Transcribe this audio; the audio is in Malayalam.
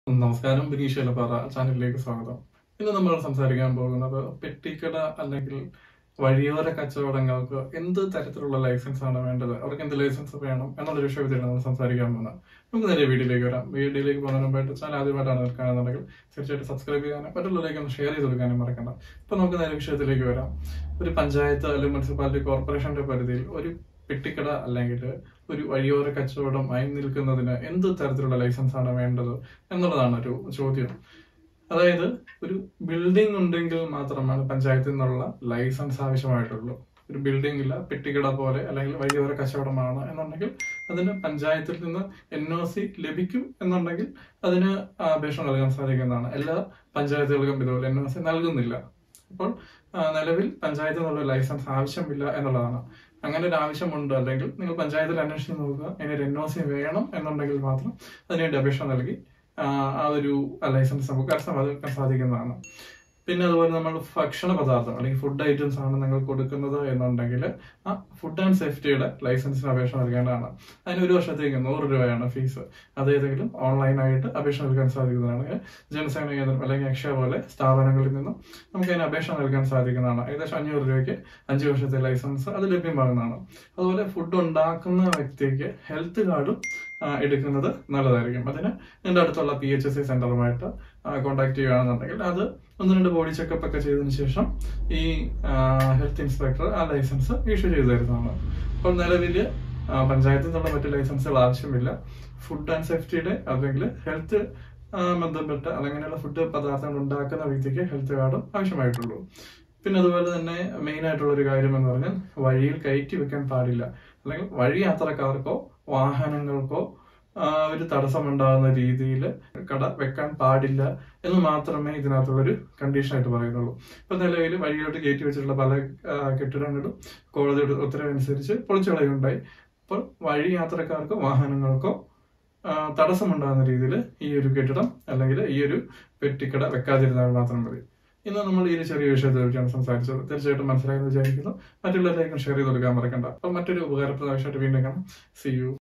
നമസ്കാരം ബിനീഷ് എലപ്പാറ ചാനലിലേക്ക് സ്വാഗതം ഇന്ന് നമ്മൾ സംസാരിക്കാൻ പോകുന്നത് പെട്ടിക്കട അല്ലെങ്കിൽ വഴിയോര കച്ചവടങ്ങൾക്ക് എന്ത് തരത്തിലുള്ള ലൈസൻസ് ആണ് വേണ്ടത് അവർക്ക് എന്ത് ലൈസൻസ് വേണം എന്നുള്ള വിഷയത്തിലാണ് നമ്മൾ സംസാരിക്കാൻ പോകുന്നത് നമുക്ക് നേരെ വീഡിയോയിലേക്ക് വരാം വീഡിയോയിലേക്ക് പോകുന്നതിന് മുമ്പായിട്ട് ചാനൽ ആദ്യമായിട്ടാണ് കാണുന്നുണ്ടെങ്കിൽ തീർച്ചയായിട്ടും സബ്സ്ക്രൈബ് ചെയ്യാനും മറ്റുള്ളവരിലേക്ക് ഒന്ന് ഷെയർ ചെയ്ത് കൊടുക്കാനും മറക്കണ്ട ഇപ്പൊ നമുക്ക് നേരെ വിഷയത്തിലേക്ക് വരാം ഒരു പഞ്ചായത്ത് അല്ലെങ്കിൽ മുനിസിപ്പാലിറ്റി കോർപ്പറേഷന്റെ പരിധിയിൽ ഒരു പെട്ടിക്കട അല്ലെങ്കിൽ ഒരു വഴിയോര കച്ചവടം ആയി നിൽക്കുന്നതിന് എന്ത് തരത്തിലുള്ള ലൈസൻസ് ആണ് വേണ്ടത് എന്നുള്ളതാണ് ഒരു ചോദ്യം അതായത് ഒരു ബിൽഡിംഗ് ഉണ്ടെങ്കിൽ മാത്രമാണ് പഞ്ചായത്തിൽ നിന്നുള്ള ലൈസൻസ് ആവശ്യമായിട്ടുള്ളൂ ഒരു ബിൽഡിംഗ് ഇല്ല പെട്ടിക്കട പോലെ അല്ലെങ്കിൽ വഴിയോര കച്ചവടമാണ് എന്നുണ്ടെങ്കിൽ അതിന് പഞ്ചായത്തിൽ നിന്ന് എൻ ഒ സി ലഭിക്കും എന്നുണ്ടെങ്കിൽ അതിന് അപേക്ഷ നൽകാൻ സാധിക്കുന്നതാണ് എല്ലാ പഞ്ചായത്തുകൾക്കും ഇതുപോലെ എൻ ഒ സി നൽകുന്നില്ല അപ്പോൾ ആ, നിലവിൽ പഞ്ചായത്തിൽ നിന്നുള്ള ലൈസൻസ് ആവശ്യമില്ല എന്നുള്ളതാണ് അങ്ങനെ ഒരു ആവശ്യമുണ്ട് അല്ലെങ്കിൽ നിങ്ങൾ പഞ്ചായത്തിൽ അന്വേഷിച്ച് നോക്കുക അതിനൊരു എൻ ഒ സി വേണം എന്നുണ്ടെങ്കിൽ മാത്രം അതിനുവേണ്ടി അപേക്ഷ നൽകി ആ, ആ ഒരു ലൈസൻസ് നമുക്ക് കരസ്ഥമാക്കാൻ സാധിക്കുന്നതാണ് പിന്നെ അതുപോലെ നമ്മൾ ഭക്ഷണ പദാർത്ഥം അല്ലെങ്കിൽ ഫുഡ് ഐറ്റംസ് ആണ് നിങ്ങൾ കൊടുക്കുന്നത് എന്നുണ്ടെങ്കിൽ ആ ഫുഡ് ആൻഡ് സേഫ്റ്റിയുടെ ലൈസൻസിന് അപേക്ഷ നൽകേണ്ടതാണ് അതിന് ഒരു വർഷത്തേക്ക് നൂറ് രൂപയാണ് ഫീസ് അത് ഏതെങ്കിലും ഓൺലൈനായിട്ട് അപേക്ഷ നൽകാൻ സാധിക്കുന്നതാണ് ജനസേന കേന്ദ്രം അല്ലെങ്കിൽ അക്ഷയ പോലെ സ്ഥാപനങ്ങളിൽ നിന്നും നമുക്ക് അതിന് അപേക്ഷ നൽകാൻ സാധിക്കുന്നതാണ് ഏകദേശം അഞ്ഞൂറ് രൂപയ്ക്ക് അഞ്ച് വർഷത്തെ ലൈസൻസ് അത് ലഭ്യമാകുന്നതാണ് അതുപോലെ ഫുഡ് ഉണ്ടാക്കുന്ന വ്യക്തിക്ക് ഹെൽത്ത് കാർഡും ആ, എടുക്കുന്നത് നല്ലതായിരിക്കും അതിന് നിങ്ങളുടെ അടുത്തുള്ള പി എച്ച് എസ് സി സെന്ററുമായിട്ട് കോൺടാക്ട് ചെയ്യുകയാണെന്നുണ്ടെങ്കിൽ അത് ഒന്ന് രണ്ട് ബോഡി ചെക്കപ്പ് ഒക്കെ ചെയ്തതിന് ശേഷം ഈ ഹെൽത്ത് ഇൻസ്പെക്ടർ ആ ലൈസൻസ് ഇഷ്യൂ ചെയ്തു തരുന്നതാണ് അപ്പോൾ നിലവിൽ പഞ്ചായത്തിൽ നിന്നുള്ള മറ്റ് ലൈസൻസുകൾ ആവശ്യമില്ല ഫുഡ് ആൻഡ് സേഫ്റ്റിയുടെ അല്ലെങ്കിൽ ഹെൽത്ത് ബന്ധപ്പെട്ട അങ്ങനെയുള്ള ഫുഡ് പദാർത്ഥങ്ങൾ ഉണ്ടാക്കുന്ന വ്യക്തിക്ക് ഹെൽത്ത് കാർഡും ആവശ്യമായിട്ടുള്ളൂ പിന്നെ അതുപോലെ തന്നെ മെയിൻ ആയിട്ടുള്ള ഒരു കാര്യം എന്ന് പറഞ്ഞാൽ വഴിയിൽ കയറ്റി വെക്കാൻ പാടില്ല അല്ലെങ്കിൽ വഴി യാത്രക്കാർക്കോ വാഹനങ്ങൾക്കോ ആ, ഒരു തടസ്സമുണ്ടാകുന്ന രീതിയിൽ കട വെക്കാൻ പാടില്ല എന്ന് മാത്രമേ ഇതിനകത്തുള്ളൊരു കണ്ടീഷൻ ആയിട്ട് പറയുന്നുള്ളൂ ഇപ്പൊ നിലവിൽ വഴിയോട്ട് കയറ്റി വെച്ചിട്ടുള്ള പല ആ, കെട്ടിടങ്ങളും കോടതിയുടെ ഉത്തരവനുസരിച്ച് പൊളിച്ചു കളയുണ്ടായി അപ്പോൾ വഴി യാത്രക്കാർക്കോ വാഹനങ്ങൾക്കോ ആ, തടസ്സമുണ്ടാകുന്ന രീതിയിൽ ഈ ഒരു കെട്ടിടം അല്ലെങ്കിൽ ഈ ഒരു പെട്ടിക്കട വെക്കാതിരുന്നാൽ മാത്രം മതി ഇന്ന് നമ്മൾ ഈ ഒരു ചെറിയ വിഷയത്തെ കുറിച്ചാണ് സംസാരിച്ചത് തീർച്ചയായിട്ടും മനസ്സിലായെന്ന് വിചാരിക്കുന്നു മറ്റുള്ളവരിലേക്കും ഷെയർ ചെയ്ത് കൊടുക്കാൻ മറക്കണ്ട അപ്പോൾ മറ്റൊരു ഉപകാരപ്രദ ആവശ്യമായിട്ട് വീണ്ടും കാണാം സി യു